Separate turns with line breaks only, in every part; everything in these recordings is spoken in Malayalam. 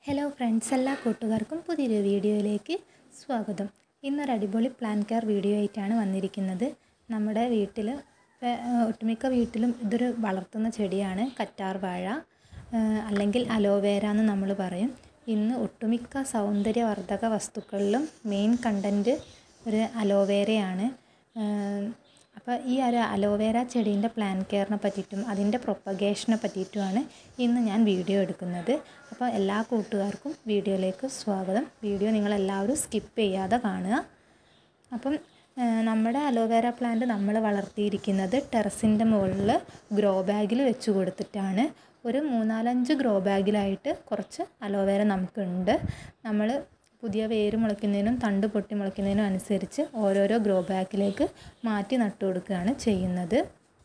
ഹലോ ഫ്രണ്ട്സ് എല്ലാ കൂട്ടുകാർക്കും പുതിയൊരു വീഡിയോയിലേക്ക് സ്വാഗതം ഇന്നൊരു അടിപൊളി പ്ലാൻ കെയർ വീഡിയോ ആയിട്ടാണ് വന്നിരിക്കുന്നത് നമ്മുടെ വീട്ടിൽ ഒട്ടുമിക്ക വീട്ടിലും ഇതൊരു വളർത്തുന്ന ചെടിയാണ് കറ്റാർ വാഴ ആ, അല്ലെങ്കിൽ അലോവേര എന്ന് നമ്മൾ പറയും ഇന്ന് ഒട്ടുമിക്ക സൗന്ദര്യവർദ്ധക വസ്തുക്കളിലും മെയിൻ കണ്ടൻറ്റ് ഒരു അലോവേരയാണ് അപ്പോൾ ഈ ഒരു അലോവേര ചെടീൻ്റെ പ്ലാൻ കെയറിനെ പറ്റിയിട്ടും അതിൻ്റെ പ്രൊപ്പഗേഷനെ പറ്റിയിട്ടുമാണ് ഇന്ന് ഞാൻ വീഡിയോ എടുക്കുന്നത് അപ്പോൾ എല്ലാ കൂട്ടുകാർക്കും വീഡിയോയിലേക്ക് സ്വാഗതം വീഡിയോ നിങ്ങളെല്ലാവരും സ്കിപ്പ് ചെയ്യാതെ കാണുക അപ്പം ആ, നമ്മുടെ അലോവേര പ്ലാന്റ് നമ്മൾ വളർത്തിയിരിക്കുന്നത് ടെറസിൻ്റെ മുകളിൽ ഗ്രോ ബാഗിൽ വെച്ച് കൊടുത്തിട്ടാണ് ഒരു മൂന്നാലഞ്ച് ഗ്രോ ബാഗിലായിട്ട് കുറച്ച് അലോവേര നമുക്കുണ്ട് നമ്മൾ പുതിയ വേര് മുളയ്ക്കുന്നതിനും തണ്ട് പൊട്ടി മുളയ്ക്കുന്നതിനും അനുസരിച്ച് ഓരോരോ ഗ്രോ ബാഗിലേക്ക് മാറ്റി നട്ടു കൊടുക്കുകയാണ് ചെയ്യുന്നത്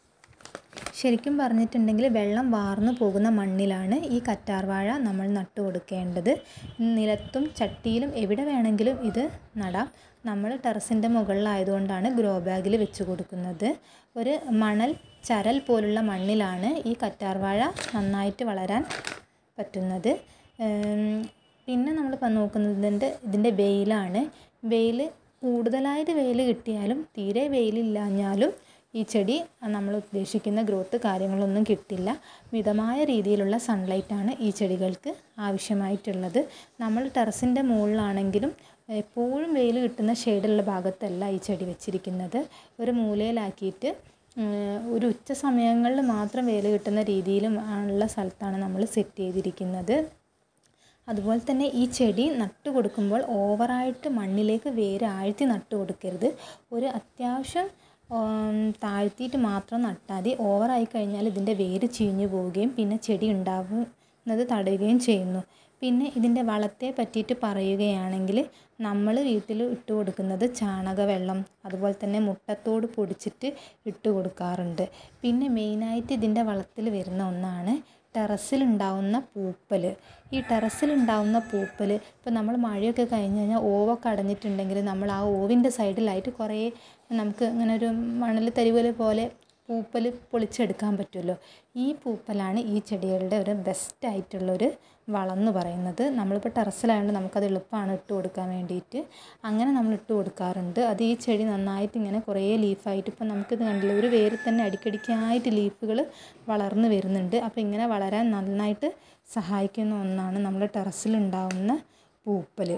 ശരിക്കും പറഞ്ഞിട്ടുണ്ടെങ്കിൽ വെള്ളം വാർന്നു പോകുന്ന മണ്ണിലാണ് ഈ കറ്റാർവാഴ നമ്മൾ നട്ടു കൊടുക്കേണ്ടത് നിലത്തും ചട്ടിയിലും എവിടെ വേണമെങ്കിലും ഇത് നടാം നമ്മൾ ടെറസിൻ്റെ മുകളിലായതുകൊണ്ടാണ് ഗ്രോ ബാഗിൽ വെച്ച് കൊടുക്കുന്നത് ഒരു മണൽ ചരൽ പോലുള്ള മണ്ണിലാണ് ഈ കറ്റാർവാഴ നന്നായിട്ട് വളരാൻ പറ്റുന്നത് ഉം, പിന്നെ നമ്മൾ നോക്കുന്നതിൻ്റെ ഇതിൻ്റെ വെയിലാണ് വെയിൽ കൂടുതലായിട്ട് വെയിൽ കിട്ടിയാലും തീരെ വെയിലില്ലാഞ്ഞാലും ഈ ചെടി നമ്മൾ ഉദ്ദേശിക്കുന്ന ഗ്രോത്ത് കാര്യങ്ങളൊന്നും കിട്ടില്ല മിതമായ രീതിയിലുള്ള സൺലൈറ്റാണ് ഈ ചെടികൾക്ക് ആവശ്യമായിട്ടുള്ളത് നമ്മൾ ടെറസിൻ്റെ മുകളിലാണെങ്കിലും എപ്പോഴും വെയിൽ കിട്ടുന്ന ഷെയ്ഡുള്ള ഭാഗത്തല്ല ഈ ചെടി വെച്ചിരിക്കുന്നത് ഒരു മൂലയിലാക്കിയിട്ട് ഉം, ഒരു ഉച്ച സമയങ്ങളിൽ മാത്രം വെയിൽ കിട്ടുന്ന രീതിയിലും ഉള്ള സ്ഥലത്താണ് നമ്മൾ സെറ്റ് ചെയ്തിരിക്കുന്നത് അതുപോലെ തന്നെ ഈ ചെടി നട്ടു കൊടുക്കുമ്പോൾ ഓവറായിട്ട് മണ്ണിലേക്ക് വേര് ആഴ്ത്തി നട്ടു കൊടുക്കരുത് ഒരു അത്യാവശ്യം ഉം, താഴ്ത്തിയിട്ട് മാത്രം നട്ടാൽ മതി ഓവറായി കഴിഞ്ഞാൽ ഇതിൻ്റെ വേര് ചീഞ്ഞു പോവുകയും പിന്നെ ചെടി ഉണ്ടാവുന്നത് തടയുകയും ചെയ്യുന്നു പിന്നെ ഇതിൻ്റെ വളത്തെ പറ്റിയിട്ട് പറയുകയാണെങ്കിൽ നമ്മൾ വീട്ടിൽ ഇട്ട് കൊടുക്കുന്നത് ചാണകവെള്ളം അതുപോലെ തന്നെ മുട്ടത്തോട് പൊടിച്ചിട്ട് ഇട്ട് കൊടുക്കാറുണ്ട് പിന്നെ മെയിനായിട്ട് ഇതിൻ്റെ വളത്തിൽ വരുന്ന ഒന്നാണ് ടെറസിലുണ്ടാവുന്ന പൂപ്പൽ ഈ ടെറസിലുണ്ടാവുന്ന പൂപ്പൽ ഇപ്പോൾ നമ്മൾ മഴയൊക്കെ കഴിഞ്ഞ് കഴിഞ്ഞാൽ ഓവൊക്കെ അടഞ്ഞിട്ടുണ്ടെങ്കിൽ നമ്മൾ ആ ഓവിൻ്റെ സൈഡിലായിട്ട് കുറേ നമുക്ക് ഇങ്ങനെ ഒരു മണൽ തരിവല് പോലെ പൂപ്പൽ പൊളിച്ചെടുക്കാൻ പറ്റുമല്ലോ ഈ പൂപ്പലാണ് ഈ ചെടികളുടെ ഒരു ബെസ്റ്റ് ആയിട്ടുള്ളൊരു വളം എന്ന് പറയുന്നത് നമ്മളിപ്പോൾ ടെറസിലായതുകൊണ്ട് നമുക്കത് എളുപ്പമാണ് ഇട്ട് കൊടുക്കാൻ വേണ്ടിയിട്ട് അങ്ങനെ നമ്മൾ ഇട്ട് കൊടുക്കാറുണ്ട് അത് ഈ ചെടി നന്നായിട്ട് ഇങ്ങനെ കുറേ ലീഫായിട്ട് ഇപ്പം നമുക്കിത് കണ്ടില്ല ഒരു വേരിൽ തന്നെ അടിക്കടിക്കായിട്ട് ലീഫുകൾ വളർന്നു വരുന്നുണ്ട് അപ്പോൾ ഇങ്ങനെ വളരാൻ നന്നായിട്ട് സഹായിക്കുന്ന ഒന്നാണ് നമ്മൾ ടെറസിലുണ്ടാവുന്ന പൂപ്പൽ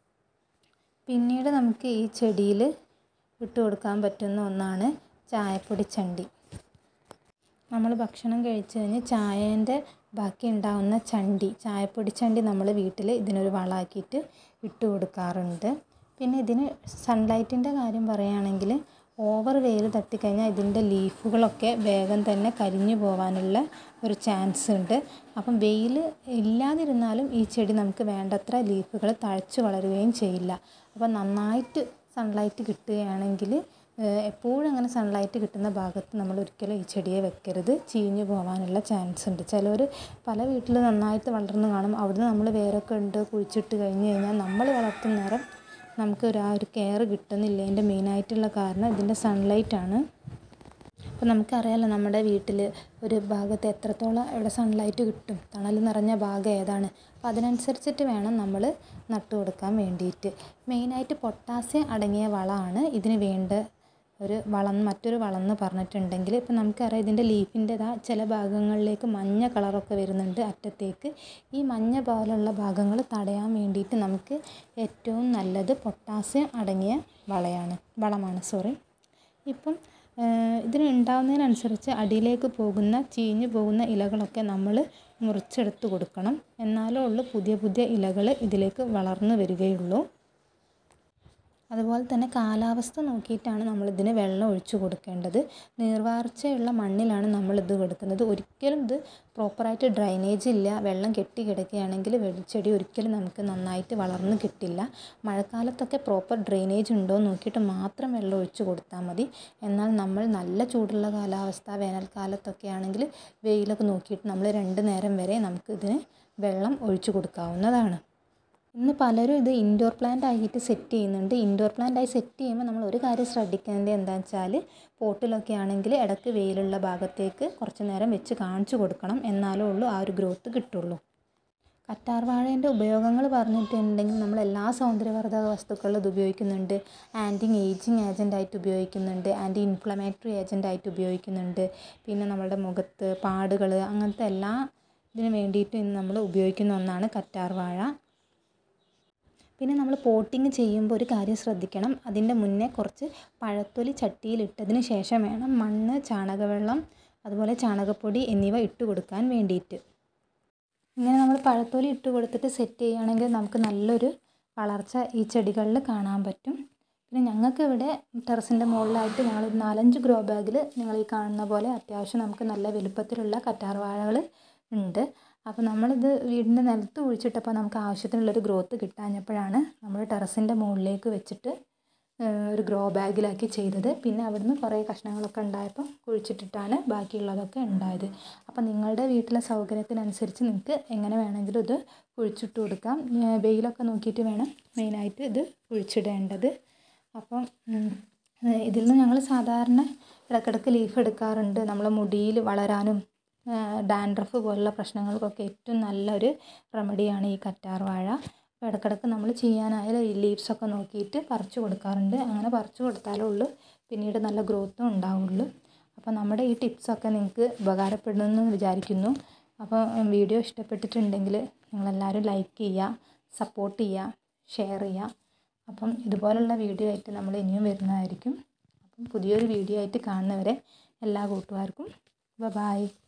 പിന്നീട് നമുക്ക് ഈ ചെടിയിൽ ഇട്ട് കൊടുക്കാൻ പറ്റുന്ന ഒന്നാണ് ചായപ്പൊടി ചണ്ടി നമ്മൾ ഭക്ഷണം കഴിച്ച് കഴിഞ്ഞ് ചായേൻ്റെ ബാക്കി ഉണ്ടാവുന്ന ചണ്ടി ചായപ്പൊടി ചണ്ടി നമ്മൾ വീട്ടിൽ ഇതിനൊരു വളമാക്കിയിട്ട് ഇട്ട് കൊടുക്കാറുണ്ട് പിന്നെ ഇതിന് സൺലൈറ്റിൻ്റെ കാര്യം പറയുകയാണെങ്കിൽ ഓവർ വെയിൽ തട്ടിക്കഴിഞ്ഞാൽ ഇതിൻ്റെ ലീഫുകളൊക്കെ വേഗം തന്നെ കരിഞ്ഞു പോകാനുള്ള ഒരു ചാൻസ് ഉണ്ട് അപ്പം വെയിൽ ഇല്ലാതിരുന്നാലും ഈ ചെടി നമുക്ക് വേണ്ടത്ര ലീഫുകൾ തഴച്ച് വളരുകയും ചെയ്യില്ല അപ്പം നന്നായിട്ട് സൺലൈറ്റ് കിട്ടുകയാണെങ്കിൽ ഏഹ് എപ്പോഴും അങ്ങനെ സൺലൈറ്റ് കിട്ടുന്ന ഭാഗത്ത് നമ്മൾ ഒരിക്കലും ഈ ചെടിയെ വെക്കരുത് ചീഞ്ഞു പോകാനുള്ള ചാൻസ് ഉണ്ട് ചിലർ പല വീട്ടിൽ നന്നായിട്ട് വളർന്ന് കാണും അവിടുന്ന് നമ്മൾ വേരൊക്കെ ഉണ്ട് കുഴിച്ചിട്ട് കഴിഞ്ഞ് കഴിഞ്ഞാൽ നമ്മൾ വളർത്തുന്ന നേരം നമുക്ക് ഒരു ആ ഒരു കെയർ കിട്ടുന്നില്ല അതിൻ്റെ മെയിനായിട്ടുള്ള കാരണം ഇതിൻ്റെ സൺലൈറ്റാണ് അപ്പോൾ നമുക്കറിയാമല്ലോ നമ്മുടെ വീട്ടിൽ ഒരു ഭാഗത്ത് എത്രത്തോളം ഇവിടെ സൺലൈറ്റ് കിട്ടും തണൽ നിറഞ്ഞ ഭാഗം ഏതാണ് അപ്പോൾ അതിനനുസരിച്ചിട്ട് വേണം നമ്മൾ നട്ടു കൊടുക്കാൻ വേണ്ടിയിട്ട് മെയിനായിട്ട് പൊട്ടാസ്യം അടങ്ങിയ വളമാണ് ഇതിന് വേണ്ട ഒരു വളം മറ്റൊരു വളം എന്ന് പറഞ്ഞിട്ടുണ്ടെങ്കിൽ ഇപ്പം നമുക്കറിയാം ഇതിൻ്റെ ലീഫിൻ്റെതാ ചില ഭാഗങ്ങളിലേക്ക് മഞ്ഞ കളറൊക്കെ വരുന്നുണ്ട് അറ്റത്തേക്ക് ഈ മഞ്ഞ പോലുള്ള ഭാഗങ്ങൾ തടയാൻ വേണ്ടിയിട്ട് നമുക്ക് ഏറ്റവും നല്ലത് പൊട്ടാസ്യം അടങ്ങിയ വളയാണ് വളമാണ് സോറി ഇപ്പം ഏഹ് ഇതിന് ഉണ്ടാവുന്നതിനനുസരിച്ച് അടിയിലേക്ക് പോകുന്ന ചീഞ്ഞു പോകുന്ന ഇലകളൊക്കെ നമ്മൾ മുറിച്ചെടുത്ത് കൊടുക്കണം എന്നാലേ ഉള്ളൂ പുതിയ പുതിയ ഇലകൾ ഇതിലേക്ക് വളർന്നു വരികയുള്ളൂ അതുപോലെ തന്നെ കാലാവസ്ഥ നോക്കിയിട്ടാണ് നമ്മളിതിന് വെള്ളം ഒഴിച്ചു കൊടുക്കേണ്ടത് നീർവാർച്ചയുള്ള മണ്ണിലാണ് നമ്മളിത് കൊടുക്കുന്നത് ഒരിക്കലും ഇത് പ്രോപ്പറായിട്ട് ഡ്രൈനേജ് ഇല്ല വെള്ളം കെട്ടി കിടക്കുകയാണെങ്കിൽ വെ- ചെടി ഒരിക്കലും നമുക്ക് നന്നായിട്ട് വളർന്ന് കിട്ടില്ല മഴക്കാലത്തൊക്കെ പ്രോപ്പർ ഡ്രെയിനേജ് ഉണ്ടോ എന്ന് നോക്കിയിട്ട് മാത്രം വെള്ളം ഒഴിച്ചു കൊടുത്താൽ മതി എന്നാൽ നമ്മൾ നല്ല ചൂടുള്ള കാലാവസ്ഥ വേനൽക്കാലത്തൊക്കെ ആണെങ്കിൽ വെയിലൊക്കെ നോക്കിയിട്ട് നമ്മൾ രണ്ട് നേരം വരെ നമുക്ക് ഇതിന് വെള്ളം ഒഴിച്ചു കൊടുക്കാവുന്നതാണ് ഇന്ന് പലരും ഇത് ഇൻഡോർ പ്ലാന്റ് ആയിട്ട് സെറ്റ് ചെയ്യുന്നുണ്ട് ഇൻഡോർ പ്ലാന്റ് ആയി സെറ്റ് ചെയ്യുമ്പോൾ നമ്മൾ ഒരു കാര്യം ശ്രദ്ധിക്കേണ്ടത് എന്താണെന്ന് വെച്ചാൽ പോട്ടിലൊക്കെ ആണെങ്കിൽ ഇടയ്ക്ക് വെയിലുള്ള ഭാഗത്തേക്ക് കുറച്ച് നേരം വെച്ച് കാണിച്ചു കൊടുക്കണം എന്നാലേ ഉള്ളൂ ആ ഒരു ഗ്രോത്ത് കിട്ടുള്ളൂ കറ്റാർ വാഴേൻ്റെ ഉപയോഗങ്ങൾ പറഞ്ഞിട്ടുണ്ടെങ്കിൽ നമ്മൾ എല്ലാ സൗന്ദര്യവർദ്ധക വസ്തുക്കളിലും ഇത് ഉപയോഗിക്കുന്നുണ്ട് ആൻറ്റി ഏജിങ് ഏജൻ്റായിട്ട് ഉപയോഗിക്കുന്നുണ്ട് ആൻറ്റി ഇൻഫ്ലമേറ്ററി ഏജൻ്റായിട്ട് ഉപയോഗിക്കുന്നുണ്ട് പിന്നെ നമ്മളുടെ മുഖത്ത് പാടുകൾ അങ്ങനത്തെ എല്ലാ ഇതിന് വേണ്ടിയിട്ട് ഇന്ന് നമ്മൾ ഉപയോഗിക്കുന്ന ഒന്നാണ് കറ്റാർ വാഴ പിന്നെ നമ്മൾ പോട്ടിങ് ചെയ്യുമ്പോൾ ഒരു കാര്യം ശ്രദ്ധിക്കണം അതിൻ്റെ മുന്നേ കുറച്ച് പഴത്തൊലി ചട്ടിയിലിട്ടതിന് ശേഷം വേണം മണ്ണ് ചാണകവെള്ളം അതുപോലെ ചാണകപ്പൊടി എന്നിവ ഇട്ട് കൊടുക്കാൻ വേണ്ടിയിട്ട് ഇങ്ങനെ നമ്മൾ പഴത്തൊലി ഇട്ട് കൊടുത്തിട്ട് സെറ്റ് ചെയ്യുകയാണെങ്കിൽ നമുക്ക് നല്ലൊരു വളർച്ച ഈ ചെടികളിൽ കാണാൻ പറ്റും പിന്നെ ഞങ്ങൾക്ക് ഇവിടെ ടെറസിൻ്റെ മുകളിലായിട്ട് ഞങ്ങൾ ഒരു നാലഞ്ച് ഗ്രോ ബാഗിൽ നിങ്ങൾ ഈ കാണുന്ന പോലെ അത്യാവശ്യം നമുക്ക് നല്ല വലുപ്പത്തിലുള്ള കറ്റാർ വാഴകൾ ഉണ്ട് അപ്പോൾ നമ്മളിത് വീടിൻ്റെ നിലത്ത് കുഴിച്ചിട്ടപ്പോൾ നമുക്ക് ആവശ്യത്തിനുള്ളൊരു ഗ്രോത്ത് കിട്ടാഞ്ഞപ്പോഴാണ് നമ്മൾ ടെറസിൻ്റെ മുകളിലേക്ക് വെച്ചിട്ട് ഒരു ഗ്രോ ബാഗിലാക്കി ചെയ്തത് പിന്നെ അവിടുന്ന് കുറേ കഷ്ണങ്ങളൊക്കെ ഉണ്ടായപ്പോൾ കുഴിച്ചിട്ടിട്ടാണ് ബാക്കിയുള്ളതൊക്കെ ഉണ്ടായത് അപ്പോൾ നിങ്ങളുടെ വീട്ടിലെ സൗകര്യത്തിനനുസരിച്ച് നിങ്ങൾക്ക് എങ്ങനെ വേണമെങ്കിലും ഇത് കുഴിച്ചിട്ട് കൊടുക്കാം വെയിലൊക്കെ നോക്കിയിട്ട് വേണം മെയിനായിട്ട് ഇത് കുഴിച്ചിടേണ്ടത് അപ്പം ഇതിൽ നിന്ന് ഞങ്ങൾ സാധാരണ ഇടയ്ക്കിടയ്ക്ക് ലീഫ് എടുക്കാറുണ്ട് നമ്മളെ മുടിയിൽ വളരാനും ഡാൻഡ്രഫ് പോലുള്ള പ്രശ്നങ്ങൾക്കൊക്കെ ഏറ്റവും നല്ലൊരു റെമഡിയാണ് ഈ കറ്റാർ വാഴ അപ്പോൾ ഇടയ്ക്കിടയ്ക്ക് നമ്മൾ ചെയ്യാനായാലും ഈ ലീവ്സൊക്കെ നോക്കിയിട്ട് പറിച്ചു കൊടുക്കാറുണ്ട് അങ്ങനെ പറിച്ചു കൊടുത്താലേ ഉള്ളൂ പിന്നീട് നല്ല ഗ്രോത്തും ഉണ്ടാവുള്ളൂ അപ്പോൾ നമ്മുടെ ഈ ടിപ്സൊക്കെ നിങ്ങൾക്ക് ഉപകാരപ്പെടുമെന്ന് വിചാരിക്കുന്നു അപ്പോൾ വീഡിയോ ഇഷ്ടപ്പെട്ടിട്ടുണ്ടെങ്കിൽ നിങ്ങളെല്ലാവരും ലൈക്ക് ചെയ്യുക സപ്പോർട്ട് ചെയ്യുക ഷെയർ ചെയ്യുക അപ്പം ഇതുപോലുള്ള വീഡിയോ ആയിട്ട് നമ്മൾ ഇനിയും വരുന്നതായിരിക്കും അപ്പം പുതിയൊരു വീഡിയോ ആയിട്ട് കാണുന്നവരെ എല്ലാ കൂട്ടുകാർക്കും ബൈ